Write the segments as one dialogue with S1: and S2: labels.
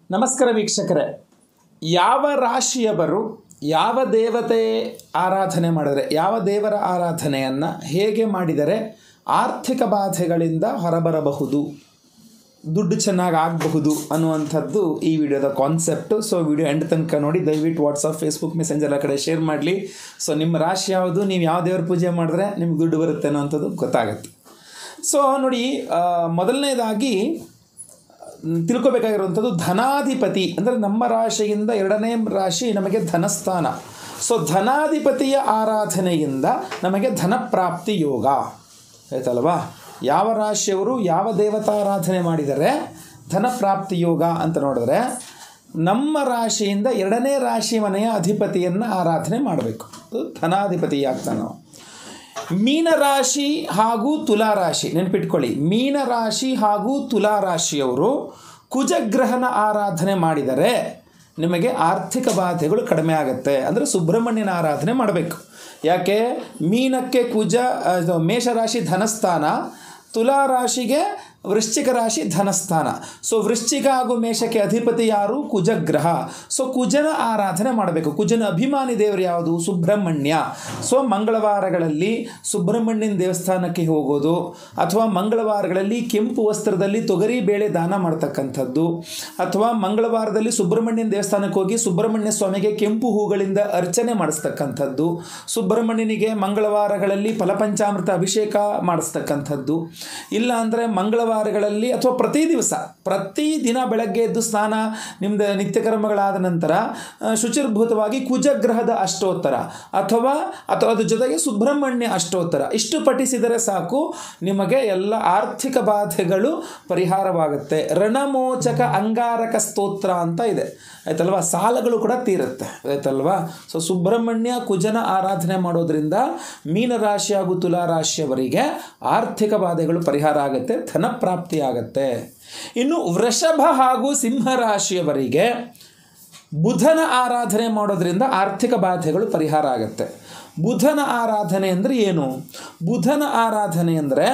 S1: ನಮಸ್ಕಾರ ವೀಕ್ಷಕರೇ ಯಾವ ರಾಶಿಯವರು ಯಾವ ದೇವತೆ ಆರಾಧನೆ ಮಾಡಿದರೆ ಯಾವ ದೇವರ ಆರಾಧನೆಯನ್ನು ಹೇಗೆ ಮಾಡಿದರೆ ಆರ್ಥಿಕ ಬಾಧೆಗಳಿಂದ ಹೊರಬರಬಹುದು ದುಡ್ಡು ಚೆನ್ನಾಗಿ ಆಗಬಹುದು ಅನ್ನುವಂಥದ್ದು ಈ ವಿಡಿಯೋದ ಕಾನ್ಸೆಪ್ಟು ಸೊ ವಿಡಿಯೋ ಎಂಡ್ ತನಕ ನೋಡಿ ದಯವಿಟ್ಟು ವಾಟ್ಸಪ್ ಫೇಸ್ಬುಕ್ ಮೆಸೆಂಜರ್ ಕಡೆ ಶೇರ್ ಮಾಡಲಿ ಸೊ ನಿಮ್ಮ ರಾಶಿ ಯಾವುದು ನೀವು ಯಾವ ದೇವರ ಪೂಜೆ ಮಾಡಿದ್ರೆ ನಿಮ್ಗೆ ದುಡ್ಡು ಬರುತ್ತೆ ಅನ್ನೋಂಥದ್ದು ಗೊತ್ತಾಗುತ್ತೆ ಸೊ ನೋಡಿ ಆ, ಮೊದಲನೇದಾಗಿ ಮ್, ತಿಳ್ಕೊಬೇಕಾಗಿರುವಂಥದ್ದು ಧನಾಧಿಪತಿ ಅಂದರೆ ನಮ್ಮ ರಾಶಿಯಿಂದ ಎರಡನೇ ರಾಶಿ ನಮಗೆ ಧನಸ್ಥಾನ ಸೊ ಧನಾಧಿಪತಿಯ ಆರಾಧನೆಯಿಂದ ನಮಗೆ ಧನಪ್ರಾಪ್ತಿ ಯೋಗ ಆಯ್ತಲ್ವಾ ಯಾವ ರಾಶಿಯವರು ಯಾವ ದೇವತಾರಾಧನೆ ಮಾಡಿದರೆ ಧನಪ್ರಾಪ್ತಿ ಯೋಗ ಅಂತ ನೋಡಿದ್ರೆ ನಮ್ಮ ರಾಶಿಯಿಂದ ಎರಡನೇ ರಾಶಿ ಮನೆಯ ಅಧಿಪತಿಯನ್ನು ಆರಾಧನೆ ಮಾಡಬೇಕು ಅದು ಧನಾಧಿಪತಿ ಆಗ್ತಾನೆ ನಾವು ಮೀನರಾಶಿ ಹಾಗೂ ತುಲಾರಾಶಿ ನೆನ್ಪಿಟ್ಕೊಳ್ಳಿ ಮೀನರಾಶಿ ಹಾಗೂ ತುಲಾರಾಶಿಯವರು ಕುಜಗ್ರಹನ ಆರಾಧನೆ ಮಾಡಿದರೆ ನಿಮಗೆ ಆರ್ಥಿಕ ಬಾಧೆಗಳು ಕಡಿಮೆ ಆಗುತ್ತೆ ಅಂದರೆ ಸುಬ್ರಹ್ಮಣ್ಯನ ಆರಾಧನೆ ಮಾಡಬೇಕು ಯಾಕೆ ಮೀನಕ್ಕೆ ಕುಜ ಅದು ಮೇಷರಾಶಿ ಧನಸ್ಥಾನ ತುಲಾರಾಶಿಗೆ ವೃಶ್ಚಿಕ ರಾಶಿ ಧನಸ್ಥಾನ ಸೊ ವೃಶ್ಚಿಕ ಹಾಗೂ ಮೇಷಕ್ಕೆ ಅಧಿಪತಿ ಯಾರು ಕುಜಗ್ರಹ ಸೊ ಕುಜನ ಆರಾಧನೆ ಮಾಡಬೇಕು ಕುಜನ ಅಭಿಮಾನಿ ದೇವರು ಯಾವುದು ಸುಬ್ರಹ್ಮಣ್ಯ ಸೊ ಮಂಗಳವಾರಗಳಲ್ಲಿ ಸುಬ್ರಹ್ಮಣ್ಯನ ದೇವಸ್ಥಾನಕ್ಕೆ ಹೋಗೋದು ಅಥವಾ ಮಂಗಳವಾರಗಳಲ್ಲಿ ಕೆಂಪು ವಸ್ತ್ರದಲ್ಲಿ ತೊಗರಿ ಬೇಳೆ ದಾನ ಮಾಡ್ತಕ್ಕಂಥದ್ದು ಅಥವಾ ಮಂಗಳವಾರದಲ್ಲಿ ಸುಬ್ರಹ್ಮಣ್ಯನ ದೇವಸ್ಥಾನಕ್ಕೆ ಹೋಗಿ ಸುಬ್ರಹ್ಮಣ್ಯ ಸ್ವಾಮಿಗೆ ಕೆಂಪು ಹೂಗಳಿಂದ ಅರ್ಚನೆ ಮಾಡಿಸ್ತಕ್ಕಂಥದ್ದು ಸುಬ್ರಹ್ಮಣ್ಯನಿಗೆ ಮಂಗಳವಾರಗಳಲ್ಲಿ ಫಲಪಂಚಾಮೃತ ಅಭಿಷೇಕ ಮಾಡಿಸ್ತಕ್ಕಂಥದ್ದು ಇಲ್ಲ ಅಂದರೆ ಮಂಗಳವಾರಗಳಲ್ಲಿ ಅಥವಾ ಪ್ರತಿ ದಿವಸ ಪ್ರತಿ ದಿನ ಬೆಳಗ್ಗೆ ಎದ್ದು ಸ್ನಾನ ನಿಮ್ಮದು ನಿತ್ಯ ಕರ್ಮಗಳಾದ ನಂತರ ಆ, ಶುಚಿರ್ಭೂತವಾಗಿ ಕುಜಗ್ರಹದ ಅಷ್ಟೋತ್ತರ ಅಥವಾ ಅಥವಾ ಅದ್ರ ಜೊತೆಗೆ ಸುಬ್ರಹ್ಮಣ್ಯ ಅಷ್ಟೋತ್ತರ ಇಷ್ಟು ಪಠಿಸಿದರೆ ಸಾಕು ನಿಮಗೆ ಎಲ್ಲ ಆರ್ಥಿಕ ಬಾಧೆಗಳು ಪರಿಹಾರವಾಗುತ್ತೆ ರಣಮೋಚಕ ಅಂಗಾರಕ ಸ್ತೋತ್ರ ಅಂತ ಇದೆ ಆಯ್ತಲ್ವಾ ಸಾಲಗಳು ಕೂಡ ತೀರುತ್ತೆ ಆಯ್ತಲ್ವಾ ಸೊ ಸುಬ್ರಹ್ಮಣ್ಯ ಕುಜನ ಆರಾಧನೆ ಮಾಡೋದ್ರಿಂದ ಮೀನರಾಶಿ ಹಾಗೂ ತುಲಾರಾಶಿಯವರಿಗೆ ಆರ್ಥಿಕ ಬಾಧೆಗಳು ಪರಿಹಾರ ಆಗುತ್ತೆ ಧನಪ್ರಾಪ್ತಿ ಆಗುತ್ತೆ ಇನ್ನು ವೃಷಭ ಹಾಗೂ ಸಿಂಹರಾಶಿಯವರಿಗೆ ಬುಧನ ಆರಾಧನೆ ಮಾಡೋದ್ರಿಂದ ಆರ್ಥಿಕ ಬಾಧೆಗಳು ಪರಿಹಾರ ಆಗುತ್ತೆ ಬುಧನ ಆರಾಧನೆ ಅಂದರೆ ಏನು ಬುಧನ ಆರಾಧನೆ ಅಂದರೆ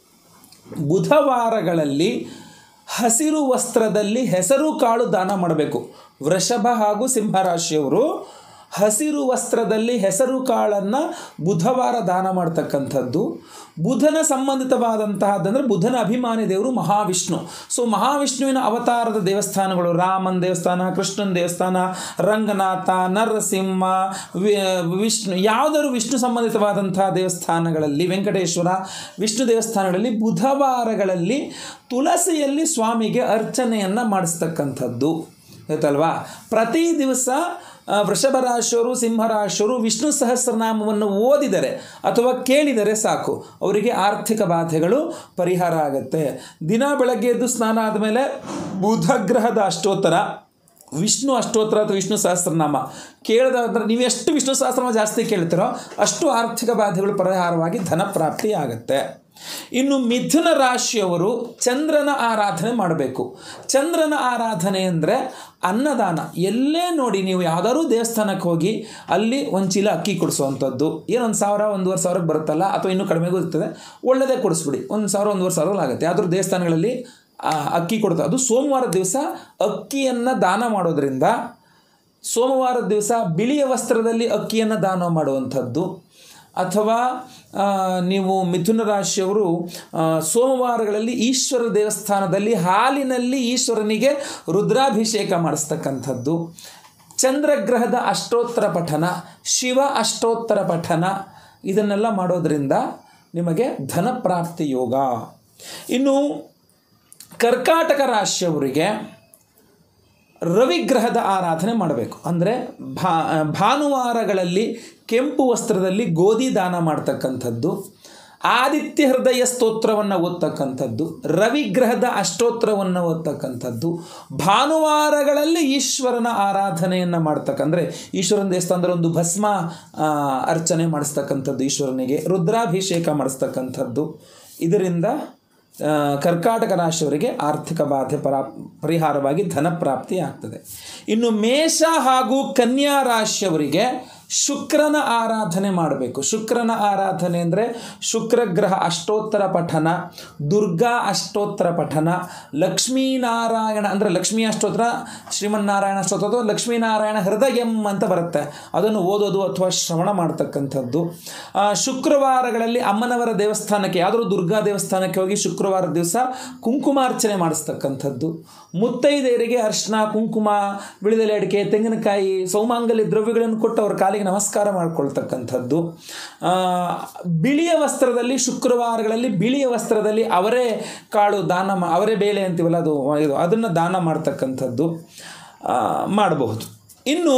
S1: ಬುಧವಾರಗಳಲ್ಲಿ ಹಸಿರು ವಸ್ತ್ರದಲ್ಲಿ ಹೆಸರು ಕಾಳು ದಾನ ಮಾಡಬೇಕು ವೃಷಭ ಹಾಗೂ ಸಿಂಹರಾಶಿಯವರು ಹಸಿರು ವಸ್ತ್ರದಲ್ಲಿ ಹೆಸರು ಕಾಳನ್ನು ಬುಧವಾರ ದಾನ ಮಾಡ್ತಕ್ಕಂಥದ್ದು ಬುಧನ ಸಂಬಂಧಿತವಾದಂತಹದ್ದಂದರೆ ಬುಧನ ಅಭಿಮಾನಿ ದೇವರು ಮಹಾವಿಷ್ಣು ಸೊ ಮಹಾವಿಷ್ಣುವಿನ ಅವತಾರದ ದೇವಸ್ಥಾನಗಳು ರಾಮನ ದೇವಸ್ಥಾನ ಕೃಷ್ಣನ ದೇವಸ್ಥಾನ ರಂಗನಾಥ ನರಸಿಂಹ ವಿ- ವಿಷ್ಣು ಯಾವುದಾದ್ರು ವಿಷ್ಣು ಸಂಬಂಧಿತವಾದಂತಹ ದೇವಸ್ಥಾನಗಳಲ್ಲಿ ವೆಂಕಟೇಶ್ವರ ವಿಷ್ಣು ದೇವಸ್ಥಾನಗಳಲ್ಲಿ ಬುಧವಾರಗಳಲ್ಲಿ ತುಳಸಿಯಲ್ಲಿ ಸ್ವಾಮಿಗೆ ಅರ್ಚನೆಯನ್ನು ಮಾಡಿಸ್ತಕ್ಕಂಥದ್ದು ಆಯ್ತಲ್ವಾ ಪ್ರತಿ ದಿವಸ ಆ, ವೃಷಭ ರಾಶಿಯವರು ಸಿಂಹರಾಶಿಯವರು ವಿಷ್ಣು ಸಹಸ್ರನಾಮವನ್ನು ಓದಿದರೆ ಅಥವಾ ಕೇಳಿದರೆ ಸಾಕು ಅವರಿಗೆ ಆರ್ಥಿಕ ಬಾಧೆಗಳು ಪರಿಹಾರ ಆಗುತ್ತೆ ದಿನ ಬೆಳಗ್ಗೆ ಎದ್ದು ಸ್ನಾನ ಆದಮೇಲೆ ಬುಧಗ್ರಹದ ಅಷ್ಟೋತ್ತರ ವಿಷ್ಣು ಅಷ್ಟೋತ್ತರ ಅಥವಾ ವಿಷ್ಣು ಸಹಸ್ರನಾಮ ಕೇಳಿದ ಅಂದರೆ ನೀವು ಎಷ್ಟು ವಿಷ್ಣು ಸಹಸ್ರನಾಮ ಜಾಸ್ತಿ ಕೇಳ್ತೀರೋ ಅಷ್ಟು ಆರ್ಥಿಕ ಬಾಧೆಗಳು ಪರಿಹಾರವಾಗಿ ಧನ ಪ್ರಾಪ್ತಿ ಆಗುತ್ತೆ ಇನ್ನು ಮಿಥುನ ರಾಶಿಯವರು ಚಂದ್ರನ ಆರಾಧನೆ ಮಾಡಬೇಕು ಚಂದ್ರನ ಆರಾಧನೆ ಅಂದರೆ ಅನ್ನದಾನ ಎಲ್ಲೇ ನೋಡಿ ನೀವು ಯಾವ್ದಾದ್ರು ದೇವಸ್ಥಾನಕ್ಕೆ ಹೋಗಿ ಅಲ್ಲಿ ಒಂದು ಚೀಲ ಅಕ್ಕಿ ಕೊಡಿಸುವಂಥದ್ದು ಏನೊಂದು ಸಾವಿರ ಒಂದೂವರೆ ಸಾವಿರಕ್ಕೆ ಬರುತ್ತಲ್ಲ ಅಥವಾ ಇನ್ನೂ ಕಡಿಮೆಗೂ ಇರ್ತದೆ ಒಳ್ಳೆಯದೇ ಕೊಡಿಸ್ಬಿಡಿ ಒಂದು ಸಾವಿರ ಒಂದೂವರೆ ಸಾವಿರ ಆಗುತ್ತೆ ಯಾವ್ದಾದ್ರು ದೇವಸ್ಥಾನಗಳಲ್ಲಿ ಆ, ಅಕ್ಕಿ ಕೊಡ್ತಾರೆ ಅದು ಸೋಮವಾರ ದಿವಸ ಅಕ್ಕಿಯನ್ನು ದಾನ ಮಾಡೋದ್ರಿಂದ ಸೋಮವಾರದ ದಿವಸ ಬಿಳಿಯ ವಸ್ತ್ರದಲ್ಲಿ ಅಕ್ಕಿಯನ್ನು ದಾನ ಮಾಡುವಂಥದ್ದು ಅಥವಾ ಆ, ನೀವು ಮಿಥುನ ರಾಶಿಯವರು ಆ, ಸೋಮವಾರಗಳಲ್ಲಿ ಈಶ್ವರ ದೇವಸ್ಥಾನದಲ್ಲಿ ಹಾಲಿನಲ್ಲಿ ಈಶ್ವರನಿಗೆ ರುದ್ರಾಭಿಷೇಕ ಮಾಡಿಸ್ತಕ್ಕಂಥದ್ದು ಚಂದ್ರಗ್ರಹದ ಅಷ್ಟೋತ್ತರ ಪಠನ ಶಿವ ಅಷ್ಟೋತ್ತರ ಪಠನ ಇದನ್ನೆಲ್ಲ ಮಾಡೋದ್ರಿಂದ ನಿಮಗೆ ಧನಪ್ರಾಪ್ತಿ ಯೋಗ ಇನ್ನು ಕರ್ಕಾಟಕ ರಾಶಿಯವರಿಗೆ ರವಿಗ್ರಹದ ಆರಾಧನೆ ಮಾಡಬೇಕು ಅಂದರೆ ಭಾ ಭಾನುವಾರಗಳಲ್ಲಿ ಕೆಂಪು ವಸ್ತ್ರದಲ್ಲಿ ಗೋಧಿ ದಾನ ಮಾಡ್ತಕ್ಕಂಥದ್ದು ಆದಿತ್ಯ ಹೃದಯ ಸ್ತೋತ್ರವನ್ನು ಓದ್ತಕ್ಕಂಥದ್ದು ರವಿಗ್ರಹದ ಅಷ್ಟೋತ್ರವನ್ನು ಓದ್ತಕ್ಕಂಥದ್ದು ಭಾನುವಾರಗಳಲ್ಲಿ ಈಶ್ವರನ ಆರಾಧನೆಯನ್ನು ಮಾಡ್ತಕ್ಕ ಅಂದರೆ ಈಶ್ವರನ ದೇವಸ್ಥಾನದಲ್ಲಿ ಒಂದು ಭಸ್ಮ ಆ, ಅರ್ಚನೆ ಮಾಡಿಸ್ತಕ್ಕಂಥದ್ದು ಈಶ್ವರನಿಗೆ ರುದ್ರಾಭಿಷೇಕ ಮಾಡಿಸ್ತಕ್ಕಂಥದ್ದು ಇದರಿಂದ ಆ, ಕರ್ಕಾಟಕ ರಾಶಿಯವರಿಗೆ ಆರ್ಥಿಕ ಬಾಧೆ ಪರಾ ಪರಿಹಾರವಾಗಿ ಧನ ಪ್ರಾಪ್ತಿ ಆಗ್ತದೆ ಇನ್ನು ಮೇಷ ಹಾಗೂ ಕನ್ಯಾ ರಾಶಿಯವರಿಗೆ ಶುಕ್ರನ ಆರಾಧನೆ ಮಾಡಬೇಕು ಶುಕ್ರನ ಆರಾಧನೆ ಅಂದರೆ ಶುಕ್ರ ಗ್ರಹ ಅಷ್ಟೋತ್ತರ ಪಠನ ದುರ್ಗಾ ಅಷ್ಟೋತ್ತರ ಪಠನ ಲಕ್ಷ್ಮೀನಾರಾಯಣ ಅಂದರೆ ಲಕ್ಷ್ಮೀ ಅಷ್ಟೋತ್ತರ ಶ್ರೀಮನ್ನಾರಾಯಣ ಅಷ್ಟೋತ್ತರ ಅಥವಾ ಲಕ್ಷ್ಮೀನಾರಾಯಣ ಹೃದಯಂ ಅಂತ ಬರುತ್ತೆ ಅದನ್ನು ಓದೋದು ಅಥವಾ ಶ್ರವಣ ಮಾಡ್ತಕ್ಕಂಥದ್ದು ಆ, ಶುಕ್ರವಾರಗಳಲ್ಲಿ ಅಮ್ಮನವರ ದೇವಸ್ಥಾನಕ್ಕೆ ಯಾವುದಾದ್ರು ದುರ್ಗಾ ದೇವಸ್ಥಾನಕ್ಕೆ ಹೋಗಿ ಶುಕ್ರವಾರ ದಿವಸ ಕುಂಕುಮಾರ್ಚನೆ ಮಾಡಿಸ್ತಕ್ಕಂಥದ್ದು ಮುತ್ತೈದೆಯರಿಗೆ ಅರ್ಶಿನ ಕುಂಕುಮ ಬಿಳಿದೆಲೆ ಅಡಿಕೆ ತೆಂಗಿನಕಾಯಿ ಸೌಮಾಂಗಲ್ಯ ದ್ರವ್ಯಗಳನ್ನು ಕೊಟ್ಟು ಅವ್ರ ಕಾಲಿಗೆ ನಮಸ್ಕಾರ ಮಾಡ್ಕೊಳ್ತಕ್ಕಂಥದ್ದು ಆ, ಬಿಳಿಯ ವಸ್ತ್ರದಲ್ಲಿ ಶುಕ್ರವಾರಗಳಲ್ಲಿ ಬಿಳಿಯ ವಸ್ತ್ರದಲ್ಲಿ ಅವರೇ ಕಾಳು ದಾನ ಮಾ ಅವರೇ ಬೇಳೆ ಅಂತೀವಲ್ಲ ಅದು ಇದು ಅದನ್ನು ದಾನ ಮಾಡ್ತಕ್ಕಂಥದ್ದು ಆ, ಮಾಡಬಹುದು ಇನ್ನು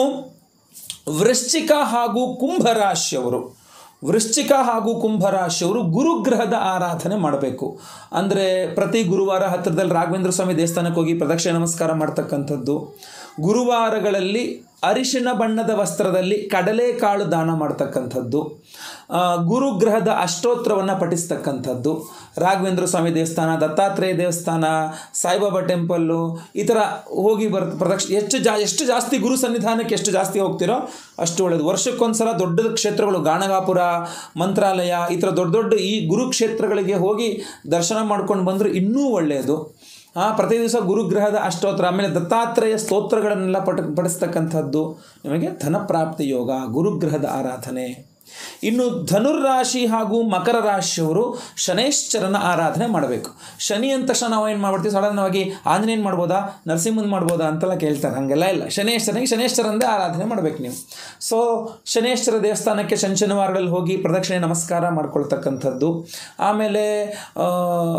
S1: ವೃಶ್ಚಿಕ ಹಾಗೂ ಕುಂಭರಾಶಿಯವರು ವೃಶ್ಚಿಕ ಹಾಗೂ ಕುಂಭರಾಶಿಯವರು ಗುರುಗ್ರಹದ ಆರಾಧನೆ ಮಾಡಬೇಕು ಅಂದರೆ ಪ್ರತಿ ಗುರುವಾರ ಹತ್ತಿರದಲ್ಲಿ ರಾಘವೇಂದ್ರ ಸ್ವಾಮಿ ದೇವಸ್ಥಾನಕ್ಕೆ ಹೋಗಿ ಪ್ರದಕ್ಷಿಣೆ ನಮಸ್ಕಾರ ಮಾಡ್ತಕ್ಕಂಥದ್ದು ಗುರುವಾರಗಳಲ್ಲಿ ಅರಿಶಿಣ ಬಣ್ಣದ ವಸ್ತ್ರದಲ್ಲಿ ಕಡಲೆಕಾಳು ದಾನ ಮಾಡ್ತಕ್ಕಂಥದ್ದು ಆ, ಗುರುಗ್ರಹದ ಅಷ್ಟೋತ್ರವನ್ನು ಪಠಿಸ್ತಕ್ಕಂಥದ್ದು ರಾಘವೇಂದ್ರ ಸ್ವಾಮಿ ದೇವಸ್ಥಾನ ದತ್ತಾತ್ರೇಯ ದೇವಸ್ಥಾನ ಸಾಯಿಬಾಬಾ ಟೆಂಪಲ್ಲು ಈ ಥರ ಹೋಗಿ ಬರ್ ಪ್ರದಕ್ಷಿಣೆ ಎಷ್ಟು ಜಾ ಎಷ್ಟು ಜಾಸ್ತಿ ಗುರು ಸನ್ನಿಧಾನಕ್ಕೆ ಎಷ್ಟು ಜಾಸ್ತಿ ಹೋಗ್ತಿರೋ ಅಷ್ಟು ಒಳ್ಳೆಯದು ವರ್ಷಕ್ಕೊಂದ್ಸಲ ದೊಡ್ಡ ಕ್ಷೇತ್ರಗಳು ಗಾಣಗಾಪುರ ಮಂತ್ರಾಲಯ ಈ ಥರ ದೊಡ್ಡ ದೊಡ್ಡ ಈ ಗುರುಕ್ಷೇತ್ರಗಳಿಗೆ ಹೋಗಿ ದರ್ಶನ ಮಾಡ್ಕೊಂಡು ಬಂದರೆ ಇನ್ನೂ ಒಳ್ಳೆಯದು ಆ ಪ್ರತಿ ದಿವಸ ಗುರುಗ್ರಹದ ಅಷ್ಟೋತ್ರ ಆಮೇಲೆ ದತ್ತಾತ್ರೇಯ ಸ್ತೋತ್ರಗಳನ್ನೆಲ್ಲ ಪಠ ಪಡಿಸ್ತಕ್ಕಂಥದ್ದು ನಿಮಗೆ ಧನಪ್ರಾಪ್ತಿ ಯೋಗ ಗುರುಗ್ರಹದ ಆರಾಧನೆ ಇನ್ನು ಧನುರ್ರಾಶಿ ಹಾಗೂ ಮಕರ ರಾಶಿಯವರು ಶನೇಶ್ವರನ ಆರಾಧನೆ ಮಾಡಬೇಕು ಶನಿ ಅಂದ ತಕ್ಷಣ ನಾವು ಏನು ಮಾಡ್ಬಿಡ್ತೀವಿ ಸಾಧಾರಣವಾಗಿ ಆಂಜನೇಯನ್ ಮಾಡ್ಬೋದಾ ನರಸಿಂಹನ್ ಮಾಡ್ಬೋದಾ ಅಂತೆಲ್ಲ ಕೇಳ್ತಾರೆ ಹಾಗೆಲ್ಲ ಇಲ್ಲ ಶನೇಶ್ವರನಿಗೆ ಶನೇಶ್ವರಂದೇ ಆರಾಧನೆ ಮಾಡಬೇಕು ನೀವು ಸೊ ಶನೇಶ್ವರ ದೇವಸ್ಥಾನಕ್ಕೆ ಶನಿ ಶನಿವಾರಗಳಲ್ಲಿ ಹೋಗಿ ಪ್ರದಕ್ಷಿಣೆ ನಮಸ್ಕಾರ ಮಾಡ್ಕೊಳ್ತಕ್ಕಂಥದ್ದು ಆಮೇಲೆ ಆ,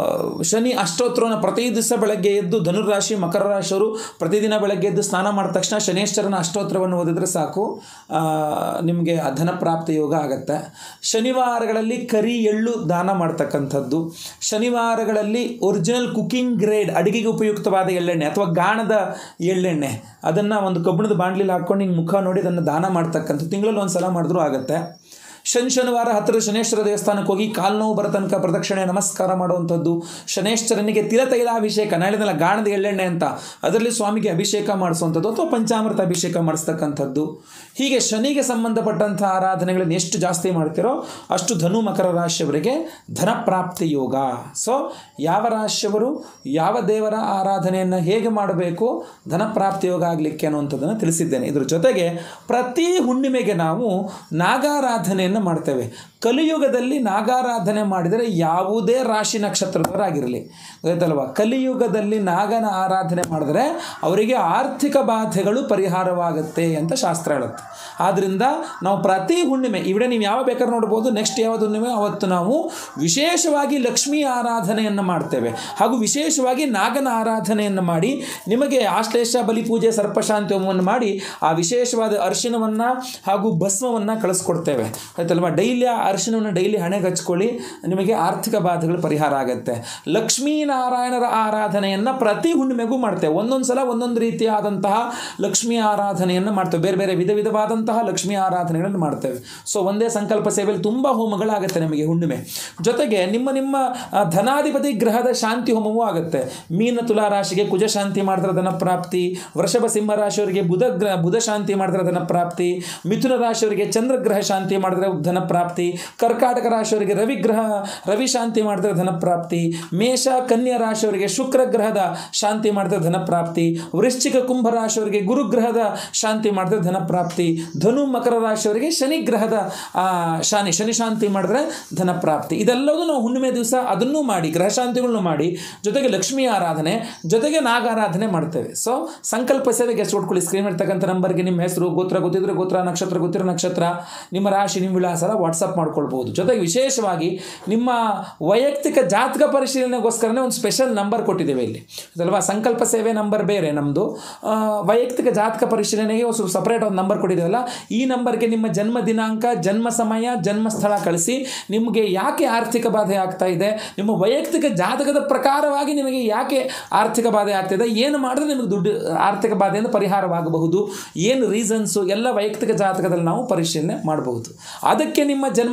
S1: ಶನಿ ಅಷ್ಟೋತ್ರವನ್ನು ಪ್ರತಿ ದಿವಸ ಬೆಳಗ್ಗೆ ಎದ್ದು ಧನುರ್ರಾಶಿ ಮಕರ ರಾಶಿಯವರು ಪ್ರತಿದಿನ ಬೆಳಗ್ಗೆ ಎದ್ದು ಸ್ನಾನ ಮಾಡಿದ ತಕ್ಷಣ ಶನೇಶ್ವರನ ಅಷ್ಟೋತ್ರವನ್ನು ಓದಿದ್ರೆ ಸಾಕು ಆ, ನಿಮಗೆ ಧನ ಪ್ರಾಪ್ತಿ ಯೋಗ ಆಗತ್ತೆ ಶನಿವಾರಗಳಲ್ಲಿ ಕರಿ ಎಳ್ಳು ದಾನ ಮಾಡ್ತಕ್ಕಂಥದ್ದು ಶನಿವಾರಗಳಲ್ಲಿ ಒರಿಜಿನಲ್ ಕುಕಿಂಗ್ ಗ್ರೇಡ್ ಅಡಿಗೆಗೆ ಉಪಯುಕ್ತವಾದ ಎಳ್ಳೆಣ್ಣೆ ಅಥವಾ ಗಾಣದ ಎಳ್ಳೆಣ್ಣೆ ಅದನ್ನು ಒಂದು ಕಬ್ಬಿಣದ ಬಾಂಡ್ಲಿಲಿ ಹಾಕ್ಕೊಂಡು ಹಿಂಗೆ ಮುಖ ನೋಡಿ ಅದನ್ನು ದಾನ ಮಾಡ್ತಕ್ಕಂಥ ತಿಂಗಳಲ್ಲಿ ಒಂದು ಸಲ ಮಾಡಿದ್ರೂ ಆಗುತ್ತೆ ಶನಿ ಶನಿವಾರ ಹತ್ತಿರ ಶನೇಶ್ವರ ದೇವಸ್ಥಾನಕ್ಕೆ ಹೋಗಿ ಕಾಲು ನೋವು ಬರೋ ತನಕ ಪ್ರದಕ್ಷಿಣೆ ನಮಸ್ಕಾರ ಮಾಡುವಂಥದ್ದು ಶನೇಶ್ವರನಿಗೆ ತಿಲತೈಲಾಭಿಷೇಕ ನಾಳಿದೆಲ್ಲ ಗಾಣದ ಎಳ್ಳೆಣ್ಣೆ ಅಂತ ಅದರಲ್ಲಿ ಸ್ವಾಮಿಗೆ ಅಭಿಷೇಕ ಮಾಡಿಸುವಂಥದ್ದು ಅಥವಾ ಪಂಚಾಮೃತ ಅಭಿಷೇಕ ಮಾಡಿಸ್ತಕ್ಕಂಥದ್ದು ಹೀಗೆ ಶನಿಗೆ ಸಂಬಂಧಪಟ್ಟಂಥ ಆರಾಧನೆಗಳನ್ನು ಎಷ್ಟು ಜಾಸ್ತಿ ಮಾಡ್ತೀರೋ ಅಷ್ಟು ಧನು ಮಕರ ರಾಶಿಯವರಿಗೆ ಧನ ಪ್ರಾಪ್ತಿ ಯೋಗ ಸೊ ಯಾವ ರಾಶಿಯವರು ಯಾವ ದೇವರ ಆರಾಧನೆಯನ್ನು ಹೇಗೆ ಮಾಡಬೇಕು ಧನ ಪ್ರಾಪ್ತಿ ಯೋಗ ಆಗಲಿಕ್ಕೆ ಅನ್ನುವಂಥದ್ದನ್ನು ತಿಳಿಸಿದ್ದೇನೆ ಇದ್ರ ಜೊತೆಗೆ ಪ್ರತಿ ಹುಣ್ಣಿಮೆಗೆ ನಾವು ನಾಗಾರಾಧನೆಯನ್ನು ಮಾಡ್ತೇವೆ ಕಲಿಯುಗದಲ್ಲಿ ನಾಗಾರಾಧನೆ ಮಾಡಿದರೆ ಯಾವುದೇ ರಾಶಿ ನಕ್ಷತ್ರದವರಾಗಿರಲಿ ಗೊತ್ತಲ್ವಾ ಕಲಿಯುಗದಲ್ಲಿ ನಾಗನ ಆರಾಧನೆ ಮಾಡಿದರೆ ಅವರಿಗೆ ಆರ್ಥಿಕ ಬಾಧೆಗಳು ಪರಿಹಾರವಾಗುತ್ತೆ ಅಂತ ಶಾಸ್ತ್ರ ಹೇಳುತ್ತೆ ಆದ್ದರಿಂದ ನಾವು ಪ್ರತಿ ಹುಣ್ಣಿಮೆ ಇವಡೆ ನೀವು ಯಾವ ಬೇಕಾದ್ರೆ ನೋಡ್ಬೋದು ನೆಕ್ಸ್ಟ್ ಯಾವುದು ಹುಣ್ಣಿಮೆ ಅವತ್ತು ನಾವು ವಿಶೇಷವಾಗಿ ಲಕ್ಷ್ಮೀ ಆರಾಧನೆಯನ್ನು ಮಾಡ್ತೇವೆ ಹಾಗೂ ವಿಶೇಷವಾಗಿ ನಾಗನ ಆರಾಧನೆಯನ್ನು ಮಾಡಿ ನಿಮಗೆ ಆಶ್ಲೇಷ ಬಲಿಪೂಜೆ ಸರ್ಪಶಾಂತಿ ಹೋಮವನ್ನು ಮಾಡಿ ಆ ವಿಶೇಷವಾದ ಅರಿಶಿಣವನ್ನು ಹಾಗೂ ಭಸ್ಮವನ್ನು ಕಳಿಸ್ಕೊಡ್ತೇವೆ ಆಯ್ತಲ್ವಾ ಡೈಲಿ ಆ ಅರಿಶಿಣವನ್ನು ಡೈಲಿ ಹಣೆಗೆ ಹಚ್ಕೊಳ್ಳಿ ನಿಮಗೆ ಆರ್ಥಿಕ ಬಾಧೆಗಳು ಪರಿಹಾರ ಆಗುತ್ತೆ ಲಕ್ಷ್ಮೀನಾರಾಯಣರ ಆರಾಧನೆಯನ್ನು ಪ್ರತಿ ಹುಣ್ಣಿಮೆಗೂ ಮಾಡ್ತೇವೆ ಒಂದೊಂದು ಸಲ ಒಂದೊಂದು ರೀತಿಯಾದಂತಹ ಲಕ್ಷ್ಮೀ ಆರಾಧನೆಯನ್ನು ಮಾಡ್ತೇವೆ ಬೇರೆ ಬೇರೆ ವಿಧ ವಿಧವಾದಂತಹ ಲಕ್ಷ್ಮೀ ಆರಾಧನೆಗಳನ್ನು ಮಾಡ್ತೇವೆ ಸೊ ಒಂದೇ ಸಂಕಲ್ಪ ಸೇವೆಯಲ್ಲಿ ತುಂಬ ಹೋಮಗಳಾಗುತ್ತೆ ನಮಗೆ ಹುಣ್ಣಿಮೆ ಜೊತೆಗೆ ನಿಮ್ಮ ನಿಮ್ಮ ಆ, ಧನಾಧಿಪತಿ ಗ್ರಹದ ಶಾಂತಿ ಹೋಮವೂ ಆಗುತ್ತೆ ಮೀನ ತುಲಾ ರಾಶಿಗೆ ಕುಜ ಶಾಂತಿ ಮಾಡಿದ್ರೆ ಧನ ಪ್ರಾಪ್ತಿ ವೃಷಭ ಸಿಂಹ ರಾಶಿಯವರಿಗೆ ಬುಧ ಗ್ರಹ ಬುಧ ಶಾಂತಿ ಮಾಡಿದ್ರೆ ಧನ ಪ್ರಾಪ್ತಿ ಮಿಥುನ ರಾಶಿಯವರಿಗೆ ಚಂದ್ರಗ್ರಹ ಶಾಂತಿ ಮಾಡಿದ್ರೆ ಧನ ಪ್ರಾಪ್ತಿ ಕರ್ಕಾಟಕ ರಾಶಿಯವರಿಗೆ ರವಿಗ್ರಹ ರವಿ ಶಾಂತಿ ಮಾಡಿದ್ರೆ ಧನ ಪ್ರಾಪ್ತಿ ಮೇಷ ಕನ್ಯಾ ರಾಶಿಯವರಿಗೆ ಶುಕ್ರ ಗ್ರಹದ ಶಾಂತಿ ಮಾಡಿದ್ರೆ ಧನ ಪ್ರಾಪ್ತಿ ವೃಶ್ಚಿಕ ಕುಂಭ ರಾಶಿಯವರಿಗೆ ಗುರುಗ್ರಹದ ಶಾಂತಿ ಮಾಡಿದ್ರೆ ಧನ ಪ್ರಾಪ್ತಿ ಧನು ಮಕರ ರಾಶಿಯವರಿಗೆ ಶನಿ ಗ್ರಹದ ಆ, ಶಾನಿ ಶನಿ ಶಾಂತಿ ಮಾಡಿದ್ರೆ ಧನ ಪ್ರಾಪ್ತಿ ಇದೆಲ್ಲವೂ ನಾವು ಹುಣ್ಣಿಮೆ ದಿವಸ ಅದನ್ನೂ ಮಾಡಿ ಗ್ರಹ ಶಾಂತಿಗಳನ್ನು ಮಾಡಿ ಜೊತೆಗೆ ಲಕ್ಷ್ಮೀ ಆರಾಧನೆ ಜೊತೆಗೆ ನಾಗಾರಾಧನೆ ಮಾಡ್ತೇವೆ ಸೊ ಸಂಕಲ್ಪ ಸೇವೆಗೆ ಎಷ್ಟು ಕೊಟ್ಕೊಳ್ಳಿ ಸ್ಕ್ರೀನ್ ಇರ್ತಕ್ಕಂಥ ನಂಬರ್ಗೆ ನಿಮ್ಮ ಹೆಸರು ಗೋತ್ರ ಗೊತ್ತಿದ್ರೆ ಗೋತ್ರ ನಕ್ಷತ್ರ ಗೊತ್ತಿರೋ ನಕ್ಷತ್ರ ನಿಮ್ಮ ರಾಶಿ ನಿಮ್ಮ ವಿಳಾಸ ಎಲ್ಲ ವಾಟ್ಸಪ್ ಮಾಡ್ಕೊಳ್ಬೋದು ಜೊತೆಗೆ ವಿಶೇಷವಾಗಿ ನಿಮ್ಮ ವೈಯಕ್ತಿಕ ಜಾತಕ ಪರಿಶೀಲನೆಗೋಸ್ಕರನೇ ಒಂದು ಸ್ಪೆಷಲ್ ನಂಬರ್ ಕೊಟ್ಟಿದ್ದೇವೆ ಇಲ್ಲಿ ಅದಲ್ವಾ ಸಂಕಲ್ಪ ಸೇವೆ ನಂಬರ್ ಬೇರೆ ನಮ್ಮದು ವೈಯಕ್ತಿಕ ಜಾತಕ ಪರಿಶೀಲನೆಗೆ ಒಂದು ಸಪ್ರೇಟ್ ಒಂದು ನಂಬರ್ ಕೊಟ್ಟಿದ್ದೇವಲ್ಲ ಈ ನಂಬರ್ಗೆ ನಿಮ್ಮ ಜನ್ಮ ದಿನಾಂಕ ಜನ್ಮ ಸಮಯ ಜನ್ಮ ಸ್ಥಳ ಕಳಿಸಿ ನಿಮಗೆ ಯಾಕೆ ಆರ್ಥಿಕ ಬಾಧೆ ಆಗ್ತಾ ಇದೆ ನಿಮ್ಮ ವೈಯಕ್ತಿಕ ಜಾತಕದ ಪ್ರಕಾರವಾಗಿ ನಿಮಗೆ ಯಾಕೆ ಆರ್ಥಿಕ ಬಾಧೆ ಆಗ್ತಿದೆ ಏನು ಮಾಡಿದ್ರೆ ನಿಮಗೆ ದುಡ್ಡು ಆರ್ಥಿಕ ಬಾಧೆಯಿಂದ ಪರಿಹಾರವಾಗಬಹುದು ಏನು ರೀಸನ್ಸು ಎಲ್ಲ ವೈಯಕ್ತಿಕ ಜಾತಕದಲ್ಲಿ ನಾವು ಪರಿಶೀಲನೆ ಮಾಡಬಹುದು ಅದಕ್ಕೆ ನಿಮ್ಮ ಜನ್ಮ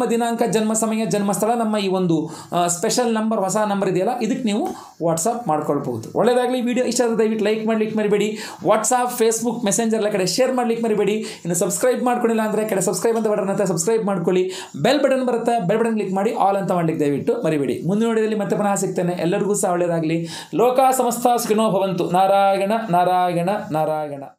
S1: ಜನ್ಮ ದಿನಾಂಕ ಜನ್ಮ ಸಮಯ ಜನ್ಮಸ್ಥಳ ನಮ್ಮ ಈ ಒಂದು ಸ್ಪೆಷಲ್ ನಂಬರ್ ಹೊಸ ನಂಬರ್ ಇದೆಯಲ್ಲ ಇದಕ್ಕೆ ನೀವು ವಾಟ್ಸಪ್ ಮಾಡ್ಕೊಳ್ಬಹುದು ಒಳ್ಳೆಯದಾಗಲಿ ವಿಡಿಯೋ ಇಷ್ಟ ಆದ್ರೆ ದಯವಿಟ್ಟು ಲೈಕ್ ಮಾಡ್ಲಿಕ್ಕೆ ಮರಿಬೇಡಿ ವಾಟ್ಸಪ್ ಫೇಸ್ಬುಕ್ ಮೆಸೆಂಜರ್ ಎಲ್ಲ ಕಡೆ ಶೇರ್ ಮಾಡ್ಲಿಕ್ಕೆ ಮರಿಬೇಡಿ ಇನ್ನು ಸಬ್ಸ್ಕ್ರೈಬ್ ಮಾಡ್ಕೊಂಡಿಲ್ಲ ಅಂದರೆ ಕಡೆ ಸಬ್ಸ್ಕ್ರೈಬ್ ಅಂತ ಬಟನ್ ಅಂತ ಸಬ್ಸ್ಕ್ರೈಬ್ ಮಾಡ್ಕೊಳ್ಳಿ ಬೆಲ್ ಬಟನ್ ಬರುತ್ತೆ ಬೆಲ್ ಬಟನ್ ಕ್ಲಿಕ್ ಮಾಡಿ ಆಲ್ ಅಂತ ಮಾಡ್ಲಿಕ್ಕೆ ದಯವಿಟ್ಟು ಮರಿಬೇಡಿ ಮುಂದಿನ ವಿಡಿಯೋದಲ್ಲಿ ಮತ್ತೆ ಪುನಃ ಸಿಗ್ತೇನೆ ಎಲ್ಲರಿಗೂ ಸಹ ಒಳ್ಳೆಯದಾಗಲಿ ಲೋಕ ಸಮಸ್ತ ಸುಖಿನೋ ಭವಂತು ನಾರಾಯಣ ನಾರಾಯಣ ನಾರಾಯಣ